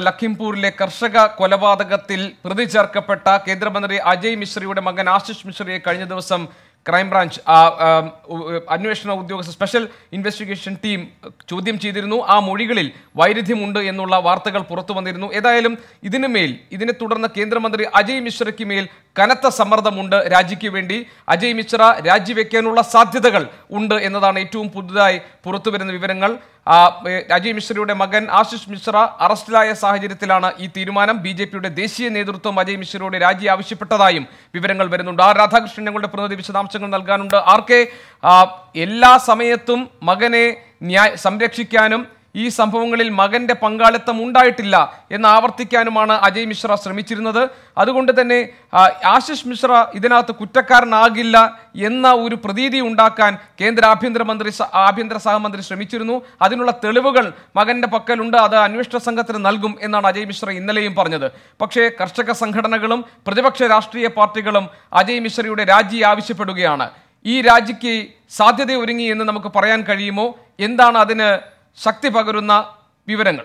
ലഖിംപൂരിലെ കർഷക കൊലപാതകത്തിൽ പ്രതി ചേർക്കപ്പെട്ട കേന്ദ്രമന്ത്രി അജയ് മിശ്രയുടെ മകൻ ആശിഷ് മിശ്രയെ കഴിഞ്ഞ ദിവസം ക്രൈംബ്രാഞ്ച് ആ, ആ, ഉ- അന്വേഷണ ഉദ്യോഗസ്ഥ സ്പെഷ്യൽ ഇൻവെസ്റ്റിഗേഷൻ ടീം ചോദ്യം ചെയ്തിരുന്നു ആ മൊഴികളിൽ വൈരുദ്ധ്യമുണ്ട് എന്നുള്ള വാർത്തകൾ പുറത്തു വന്നിരുന്നു ഏതായാലും ഇതിനു മേൽ ഇതിനെ തുടർന്ന് കേന്ദ്രമന്ത്രി അജയ് മിശ്രയ്ക്ക് മേൽ കനത്ത സമ്മർദ്ദമുണ്ട് രാജിക്ക് വേണ്ടി അജയ് മിശ്ര രാജിവെക്കാനുള്ള സാധ്യതകൾ ഉണ്ട് എന്നതാണ് ഏറ്റവും പുതുതായി പുറത്തുവരുന്ന വിവരങ്ങൾ ആ, ഏ, അജയ് മിശ്രയുടെ മകൻ ആശിഷ് മിശ്ര അറസ്റ്റിലായ സാഹചര്യത്തിലാണ് ഈ തീരുമാനം ബി ജെ പിയുടെ ദേശീയ നേതൃത്വം അജയ് മിശ്രയുടെ രാജി ആവശ്യപ്പെട്ടതായും വിവരങ്ങൾ വരുന്നുണ്ട് ആർ രാധാകൃഷ്ണൻ ഞങ്ങളുടെ പ്രതിനിധി വിശദാംശങ്ങൾ നൽകാനുണ്ട് ആർ കെ ആ, എല്ലാ സമയത്തും മകനെ ന്യായ സംരക്ഷിക്കാനും ഈ സംഭവങ്ങളിൽ മകന്റെ പങ്കാളിത്തം ഉണ്ടായിട്ടില്ല എന്ന് ആവർത്തിക്കാനുമാണ് അജയ് മിശ്ര ശ്രമിച്ചിരുന്നത് അതുകൊണ്ട് തന്നെ ആ, ആശിഷ് മിശ്ര ഇതിനകത്ത് കുറ്റക്കാരനാകില്ല എന്ന ഒരു പ്രതീതി ഉണ്ടാക്കാൻ കേന്ദ്ര ആഭ്യന്തരമന്ത്രി സ- ആഭ്യന്തര സഹമന്ത്രി ശ്രമിച്ചിരുന്നു അതിനുള്ള തെളിവുകൾ മകന്റെ പക്കലുണ്ട് അത് അന്വേഷണ സംഘത്തിന് നൽകും എന്നാണ് അജയ് മിശ്ര ഇന്നലെയും പറഞ്ഞത് പക്ഷേ കർഷക സംഘടനകളും പ്രതിപക്ഷ രാഷ്ട്രീയ പാർട്ടികളും അജയ് മിശ്രയുടെ രാജി ആവശ്യപ്പെടുകയാണ് ഈ രാജിക്ക് സാധ്യത ഒരുങ്ങി എന്ന് നമുക്ക് പറയാൻ കഴിയുമോ എന്താണ് അതിന് ശക്തി പകരുന്ന വിവരങ്ങൾ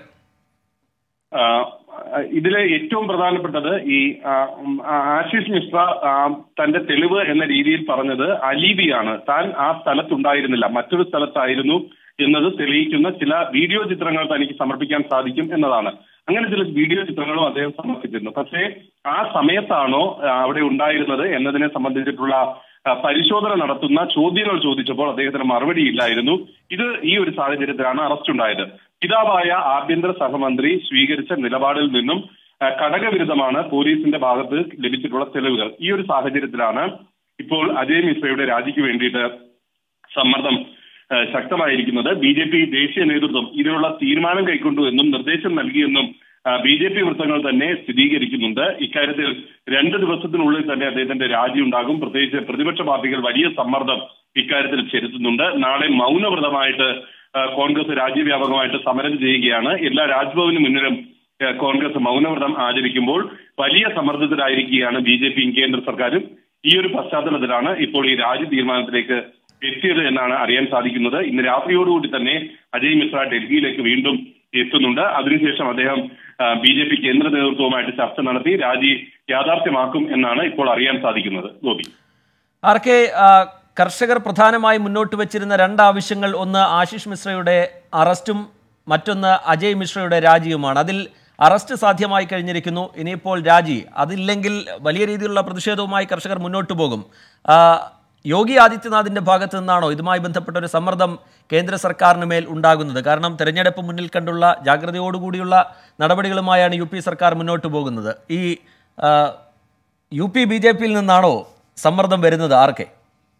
ആ, ഇതിലെ ഏറ്റവും പ്രധാനപ്പെട്ടത് ഈ ആ, ഉം, ആ, ആശിഷ് മിശ്ര ആ, തന്റെ തെളിവ് എന്ന രീതിയിൽ പറഞ്ഞത് അലീബിയാണ് താൻ ആ സ്ഥലത്തുണ്ടായിരുന്നില്ല മറ്റൊരു സ്ഥലത്തായിരുന്നു എന്നത് തെളിയിക്കുന്ന ചില വീഡിയോ ചിത്രങ്ങൾ തനിക്ക് സമർപ്പിക്കാൻ സാധിക്കും എന്നതാണ് അങ്ങനെ ചില വീഡിയോ ചിത്രങ്ങളും അദ്ദേഹം സമർപ്പിച്ചിരുന്നു പക്ഷേ ആ സമയത്താണോ ആ, അവിടെ ഉണ്ടായിരുന്നത് എന്നതിനെ സംബന്ധിച്ചിട്ടുള്ള ആ, പരിശോധന നടത്തുന്ന ചോദ്യങ്ങൾ ചോദിച്ചപ്പോൾ അദ്ദേഹത്തിന് മറുപടി ഇല്ലായിരുന്നു ഇത് ഈ ഒരു സാഹചര്യത്തിലാണ് അറസ്റ്റ് ഉണ്ടായത് പിതാവായ ആഭ്യന്തര സഹമന്ത്രി സ്വീകരിച്ച നിലപാടിൽ നിന്നും ആ, കടകവിരുദ്ധമാണ് പോലീസിന്റെ ഭാഗത്ത് ലഭിച്ചിട്ടുള്ള തെളിവുകൾ ഈ ഒരു സാഹചര്യത്തിലാണ് ഇപ്പോൾ അജയ് മിശ്രയുടെ രാജിക്ക് വേണ്ടിയിട്ട് സമ്മർദ്ദം ആ, ശക്തമായിരിക്കുന്നത് ബി ജെ പി ദേശീയ നേതൃത്വം ഇതിനുള്ള തീരുമാനം കൈക്കൊണ്ടു എന്നും നിർദ്ദേശം നൽകിയെന്നും ബി ജെ പി വൃത്തങ്ങൾ തന്നെ സ്ഥിരീകരിക്കുന്നുണ്ട് ഇക്കാര്യത്തിൽ രണ്ട് ദിവസത്തിനുള്ളിൽ തന്നെ അദ്ദേഹത്തിന്റെ രാജി ഉണ്ടാകും പ്രത്യേകിച്ച് പ്രതിപക്ഷ പാർട്ടികൾ വലിയ സമ്മർദ്ദം ഇക്കാര്യത്തിൽ ചെലുത്തുന്നുണ്ട് നാളെ മൗനവ്രതമായിട്ട് ആ, കോൺഗ്രസ് രാജ്യവ്യാപകമായിട്ട് സമരം ചെയ്യുകയാണ് എല്ലാ രാജ്ഭവന് മുന്നിലും ആ, കോൺഗ്രസ് മൗനവ്രതം ആചരിക്കുമ്പോൾ വലിയ സമ്മർദ്ദത്തിലായിരിക്കുകയാണ് ബി ജെ പിയും കേന്ദ്ര സർക്കാരും ഈ ഒരു പശ്ചാത്തലത്തിലാണ് ഇപ്പോൾ ഈ രാജി തീരുമാനത്തിലേക്ക് എത്തിയത് എന്നാണ് അറിയാൻ സാധിക്കുന്നത് ഇന്ന് രാത്രിയോടുകൂടി തന്നെ അജയ് മിശ്ര ഡൽഹിയിലേക്ക് വീണ്ടും എത്തുന്നുണ്ട് അതിനുശേഷം അദ്ദേഹം ബി ജെ പി കേന്ദ്ര നേതൃത്വവുമായിട്ട് ചർച്ച നടത്തി രാജി യാഥാർത്ഥ്യമാക്കും എന്നാണ് ഇപ്പോൾ അറിയാൻ സാധിക്കുന്നത് ഗോപി ആർ കെ ആ, കർഷകർ പ്രധാനമായി മുന്നോട്ട് വച്ചിരുന്ന രണ്ട് ആവശ്യങ്ങൾ ഒന്ന് ആശിഷ് മിശ്രയുടെ അറസ്റ്റും മറ്റൊന്ന് അജയ് മിശ്രയുടെ രാജിയുമാണ് അതിൽ അറസ്റ്റ് സാധ്യമായി കഴിഞ്ഞിരിക്കുന്നു ഇനിയിപ്പോൾ രാജി അതില്ലെങ്കിൽ വലിയ രീതിയിലുള്ള പ്രതിഷേധവുമായി കർഷകർ മുന്നോട്ട് പോകും ആ, യോഗി ആദിത്യനാഥിന്റെ ഭാഗത്ത് നിന്നാണോ ഇതുമായി ബന്ധപ്പെട്ട ഒരു സമ്മർദ്ദം കേന്ദ്ര സർക്കാരിന് മേൽ ഉണ്ടാകുന്നത് കാരണം തെരഞ്ഞെടുപ്പ് മുന്നിൽ കണ്ടുള്ള ജാഗ്രതയോടുകൂടിയുള്ള നടപടികളുമായാണ് യു പി സർക്കാർ മുന്നോട്ട് പോകുന്നത് ഈ ആ, യു പി ബി ജെ പിയിൽ നിന്നാണോ സമ്മർദ്ദം വരുന്നത് ആർക്കെ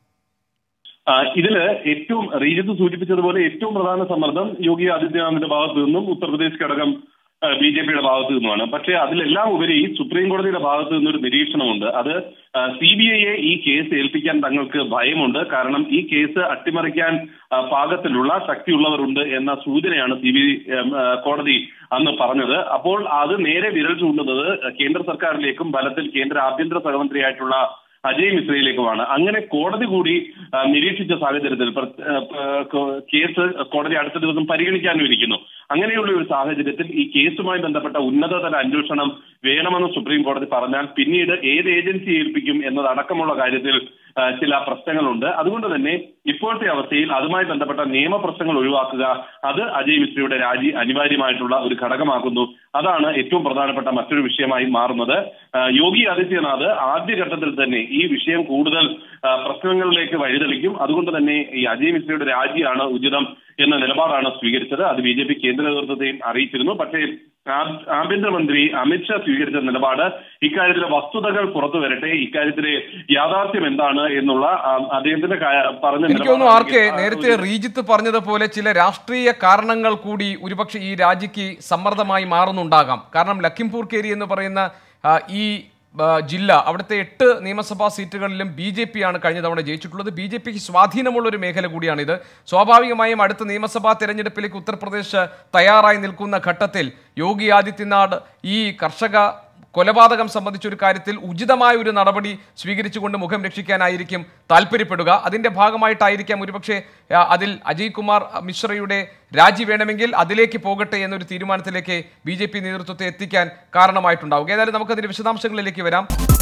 ആ, ഇതില് ഏറ്റവും റീജത്ത് സൂചിപ്പിച്ചതുപോലെ ഏറ്റവും പ്രധാന സമ്മർദ്ദം യോഗി ആദിത്യനാഥിന്റെ ഭാഗത്തു നിന്നും ഉത്തർപ്രദേശ് ഘടകം ബി ജെ പിയുടെ ഭാഗത്തു നിന്നുമാണ് പക്ഷേ അതിലെല്ലാം ഉപരി സുപ്രീം കോടതിയുടെ ഭാഗത്തു നിന്നൊരു നിരീക്ഷണമുണ്ട് അത് സി ബി ഐയെ ഈ കേസ് ഏൽപ്പിക്കാൻ തങ്ങൾക്ക് ഭയമുണ്ട് കാരണം ഈ കേസ് അട്ടിമറിക്കാൻ ആ, പാകത്തിലുള്ള ശക്തിയുള്ളവരുണ്ട് എന്ന സൂചനയാണ് സി ബി കോടതി അന്ന് പറഞ്ഞത് അപ്പോൾ അത് നേരെ വിരൽ ചൂണ്ടുന്നത് കേന്ദ്ര സർക്കാരിലേക്കും ബലത്തിൽ കേന്ദ്ര ആഭ്യന്തര സഹമന്ത്രിയായിട്ടുള്ള അജയ് മിശ്രയിലേക്കുമാണ് അങ്ങനെ കോടതി കൂടി ആ, നിരീക്ഷിച്ച സാഹചര്യത്തിൽ പ്ര- ആ, പ- കോ- കേസ് കോടതി അടുത്ത ദിവസം പരിഗണിക്കാനും ഇരിക്കുന്നു അങ്ങനെയുള്ള ഒരു സാഹചര്യത്തിൽ ഈ കേസുമായി ബന്ധപ്പെട്ട ഉന്നതതല അന്വേഷണം വേണമെന്ന് സുപ്രീം കോടതി പറഞ്ഞാൽ പിന്നീട് ഏത് ഏജൻസി ഏൽപ്പിക്കും എന്നതടക്കമുള്ള കാര്യത്തിൽ ആ, ചില പ്രശ്നങ്ങളുണ്ട് അതുകൊണ്ട് തന്നെ ഇപ്പോഴത്തെ അവസ്ഥയിൽ അതുമായി ബന്ധപ്പെട്ട നിയമപ്രശ്നങ്ങൾ ഒഴിവാക്കുക അത് അജയ് മിശ്രയുടെ രാജി അനിവാര്യമായിട്ടുള്ള ഒരു ഘടകമാക്കുന്നു അതാണ് ഏറ്റവും പ്രധാനപ്പെട്ട മറ്റൊരു വിഷയമായി മാറുന്നത് ആ, യോഗി ആദിത്യനാഥ് ആദ്യഘട്ടത്തിൽ തന്നെ ഈ വിഷയം കൂടുതൽ ആ, പ്രശ്നങ്ങളിലേക്ക് വഴിതെളിക്കും അതുകൊണ്ട് തന്നെ ഈ അജയ് മിശ്രയുടെ രാജിയാണ് ഉചിതം എന്ന നിലപാടാണ് സ്വീകരിച്ചത് അത് ബി ജെ പി കേന്ദ്ര നേതൃത്വത്തെയും അറിയിച്ചിരുന്നു പക്ഷേ ആ- ആഭ്യന്തരമന്ത്രി അമിത്ഷാ സ്വീകരിച്ച നിലപാട് ഇക്കാര്യത്തിലെ വസ്തുതകൾ പുറത്തു വരട്ടെ ഇക്കാര്യത്തിലെ യാഥാർത്ഥ്യം എന്താണ് എന്നുള്ള ആ, അദ്ദേഹത്തിന്റെ ക- പറഞ്ഞ എനിക്ക് തോന്നുന്നു ആർക്കെ നിലപാടാണെങ്കിൽ ആ നേരത്തെ ഒരു- റീജിത്ത് പറഞ്ഞതുപോലെ ചില രാഷ്ട്രീയ കാരണങ്ങൾ കൂടി ഒരുപക്ഷെ ഈ രാജിക്ക് സമ്മർദ്ദമായി മാറുന്നുണ്ടാകാം കാരണം ലഖിംപൂർ കേരി എന്ന് പറയുന്ന ആ, ഈ ആ, ജില്ല അവിടുത്തെ എട്ട് നിയമസഭാ സീറ്റുകളിലും ബി ജെ പി ആണ് കഴിഞ്ഞ തവണ ജയിച്ചിട്ടുള്ളത് ബി ജെ പിക്ക് സ്വാധീനമുള്ള ഒരു മേഖല കൂടിയാണിത് സ്വാഭാവികമായും അടുത്ത നിയമസഭാ തെരഞ്ഞെടുപ്പിലേക്ക് ഉത്തർപ്രദേശ് തയ്യാറായി നിൽക്കുന്ന ഘട്ടത്തിൽ യോഗി ആദിത്യനാഥ് ഈ കർഷക കൊലപാതകം സംബന്ധിച്ച ഒരു കാര്യത്തിൽ ഉചിതമായ ഒരു നടപടി സ്വീകരിച്ചുകൊണ്ട് മുഖം രക്ഷിക്കാനായിരിക്കും താല്പര്യപ്പെടുക അതിന്റെ ഭാഗമായിട്ടായിരിക്കാം ഒരുപക്ഷെ ആ, അതിൽ അജയ് കുമാർ മിശ്രയുടെ രാജി വേണമെങ്കിൽ അതിലേക്ക് പോകട്ടെ എന്നൊരു തീരുമാനത്തിലേക്ക് ബി നേതൃത്വത്തെ എത്തിക്കാൻ കാരണമായിട്ടുണ്ടാവുക ഏതായാലും നമുക്കതിന്റെ വിശദാംശങ്ങളിലേക്ക് വരാം